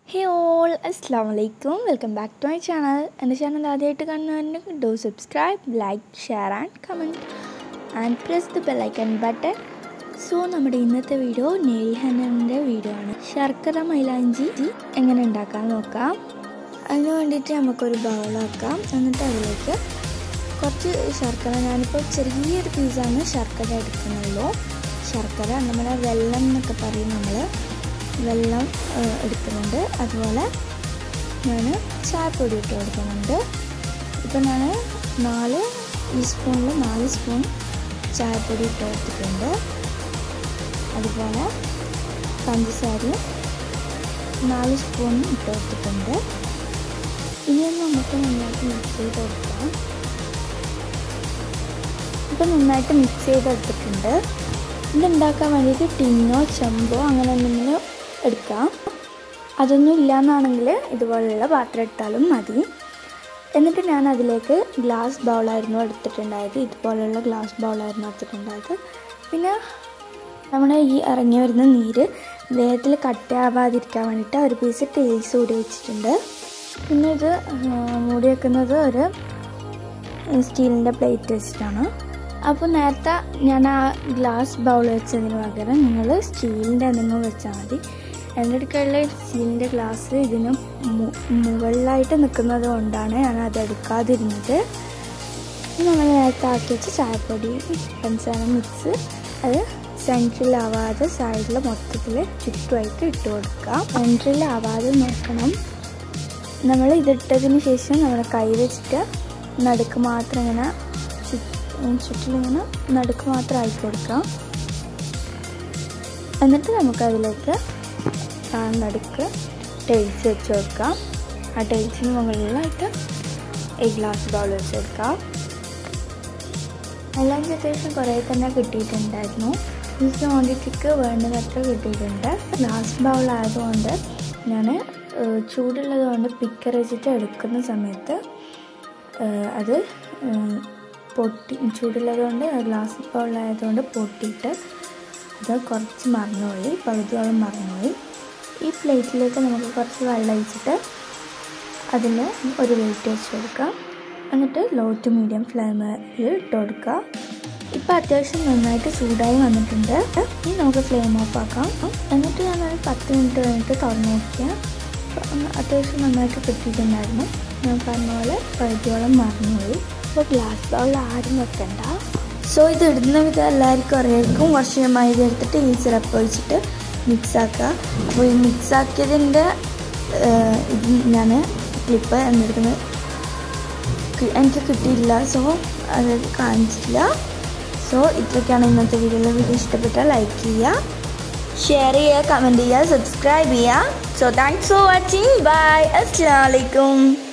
ഹേ all അസ്സാം വലൈക്കും welcome back to my channel എൻ്റെ ചാനൽ ആദ്യമായിട്ട് കാണുന്നവരുണ്ടെങ്കിൽ do subscribe like share and comment and press the bell icon button so നമ്മുടെ ഇന്നത്തെ വീഡിയോ നെയിൽ ഹനറിൻ്റെ വീഡിയോ ആണ് ശർക്കര മൈലാഞ്ചി എങ്ങനെ ഉണ്ടാക്കാൻ നോക്കാം അതിന് വേണ്ടിയിട്ട് നമുക്കൊരു ബൗളാക്കാം എന്നിട്ട് അതിലേക്ക് കുറച്ച് ശർക്കര ഞാനിപ്പോൾ ചെറിയൊരു പീസാണ് ശർക്കര എടുക്കുന്നുള്ളൂ ശർക്കര നമ്മുടെ വെള്ളം എന്നൊക്കെ പറയും നമ്മൾ വെള്ളം എടുക്കുന്നുണ്ട് അതുപോലെ ഞാൻ ചായപ്പൊടി ഇട്ട് കൊടുക്കുന്നുണ്ട് ഇപ്പം ഞാൻ നാല് ഈ സ്പൂണിൽ നാല് സ്പൂൺ ചായപ്പൊടി ഇട്ട് കൊടുത്തിട്ടുണ്ട് അതുപോലെ പഞ്ചസാരയും നാല് സ്പൂൺ ഇട്ട് കൊടുത്തിട്ടുണ്ട് ഇനിയൊന്ന് നമുക്ക് നന്നായിട്ട് മിക്സ് ചെയ്ത് കൊടുക്കാം ഇപ്പം നന്നായിട്ട് മിക്സ് ചെയ്തെടുത്തിട്ടുണ്ട് ഇതുണ്ടാക്കാൻ വേണ്ടിയിട്ട് ടിന്നോ ചെമ്പോ അങ്ങനെ എന്തെങ്കിലും എടുക്കാം അതൊന്നും ഇല്ലയെന്നാണെങ്കിൽ ഇതുപോലുള്ള പാത്രം എടുത്താലും മതി എന്നിട്ട് ഞാൻ അതിലേക്ക് ഗ്ലാസ് ബൗളായിരുന്നു എടുത്തിട്ടുണ്ടായത് ഇതുപോലുള്ള ഗ്ലാസ് ബൗളായിരുന്നു എടുത്തിട്ടുണ്ടായത് പിന്നെ നമ്മുടെ ഈ ഇറങ്ങി വരുന്ന നീര് ദേഹത്തിൽ കട്ടയാവാതിരിക്കാൻ വേണ്ടിയിട്ട് ഒരു പീസ് ടേൽസ് കൂടി വെച്ചിട്ടുണ്ട് പിന്നെ ഇത് മൂടി വെക്കുന്നത് ഒരു സ്റ്റീലിൻ്റെ പ്ലേറ്റ് വെച്ചിട്ടാണ് അപ്പോൾ നേരത്തെ ഞാൻ ആ ഗ്ലാസ് ബൗൾ വെച്ചതിന് പകരം നിങ്ങൾ സ്റ്റീലിൻ്റെ എന്തെങ്കിലും വെച്ചാൽ മതി എൻ്റെ അടുക്കളയിൽ സ്റ്റീലിൻ്റെ ഗ്ലാസ് ഇതിന് മുകളിലായിട്ട് നിൽക്കുന്നത് കൊണ്ടാണ് ഞാൻ അത് എടുക്കാതിരുന്നത് നമ്മൾ നേരത്തെ ആക്കി വെച്ച ചായപ്പൊടി പഞ്ചസാര മിക്സ് അത് സെൻട്രലാവാതെ സൈഡിൽ മൊത്തത്തിൽ ചുറ്റുമായിട്ട് ഇട്ട് കൊടുക്കുക സെൻട്രലാവാതെ നോക്കണം നമ്മൾ ഇതിട്ടതിന് ശേഷം നമ്മൾ കൈ വെച്ചിട്ട് നടുക്ക് മാത്രം ഇങ്ങനെ ചുറ്റിലിങ്ങനെ നടുക്ക് മാത്രം ആക്കി കൊടുക്കാം എന്നിട്ട് നമുക്കതിലേക്ക് ആ നടുക്ക് ടൈൽസ് വെച്ച് കൊടുക്കാം ആ ടൈൽസിന് മുകളിലായിട്ട് ഈ ഗ്ലാസ് ബൗൾ വെച്ച് കൊടുക്കാം എല്ലാം അത്യാവശ്യം കുറേ തന്നെ കിട്ടിയിട്ടുണ്ടായിരുന്നു ഈ ക്വാണ്ടിറ്റിക്ക് വേണ്ടതത്ര കിട്ടിയിട്ടുണ്ട് ഗ്ലാസ് ബൗൾ ആയതുകൊണ്ട് ഞാൻ ചൂടുള്ളത് കൊണ്ട് പിക്കർ വെച്ചിട്ട് എടുക്കുന്ന സമയത്ത് അത് പൊട്ടി ചൂടുള്ളത് കൊണ്ട് ഗ്ലാസ് ബൗളായതുകൊണ്ട് പൊട്ടിയിട്ട് അത് കുറച്ച് മറന്നുപോയി പകുതിയോളം മറന്നുപോയി ഈ പ്ലേറ്റിലേക്ക് നമുക്ക് കുറച്ച് വെള്ളം ഒഴിച്ചിട്ട് അതിൽ ഒരു വെയിറ്റ് വെച്ച് കൊടുക്കാം എന്നിട്ട് ലോ ടു മീഡിയം ഫ്ലെയിമിൽ ഇട്ട് കൊടുക്കുക ഇപ്പോൾ അത്യാവശ്യം നന്നായിട്ട് ചൂടായി വന്നിട്ടുണ്ട് ഇനി നമുക്ക് ഫ്ലെയിം ഓഫ് ആക്കാം എന്നിട്ട് ഞാനൊരു പത്ത് മിനിറ്റ് കഴിഞ്ഞിട്ട് തുറന്നു നോക്കിയാൽ അത്യാവശ്യം നന്നായിട്ട് കിട്ടിയിട്ടുണ്ടായിരുന്നു ഞാൻ പറഞ്ഞ പോലെ പകുതിയോളം മറന്നുപോയി അപ്പോൾ ഗ്ലാസ് ബൗൾ ആരും വെക്കണ്ട സോ ഇത് ഇടുന്ന വിധം എല്ലാവർക്കും അറിയായിരിക്കും കുറച്ച് മൈദ എടുത്തിട്ട് ഈ സിറപ്പ് ഒഴിച്ചിട്ട് മിക്സ് ആക്കുക അപ്പോൾ ഈ മിക്സ് ആക്കിയതിൻ്റെ ഇത് ഞാൻ ക്ലിപ്പ് എന്നിടത്തുനിന്ന് എനിക്ക് കിട്ടിയില്ല സോ അത് കാണിച്ചില്ല സോ ഇത്രയൊക്കെയാണ് ഇന്നത്തെ വീഡിയോയിൽ വീഡിയോ ഇഷ്ടപ്പെട്ടാൽ ലൈക്ക് ചെയ്യുക ഷെയർ ചെയ്യുക കമൻറ്റ് ചെയ്യുക സബ്സ്ക്രൈബ് ചെയ്യുക so thanks for watching bye അസ്സാം വലൈക്കും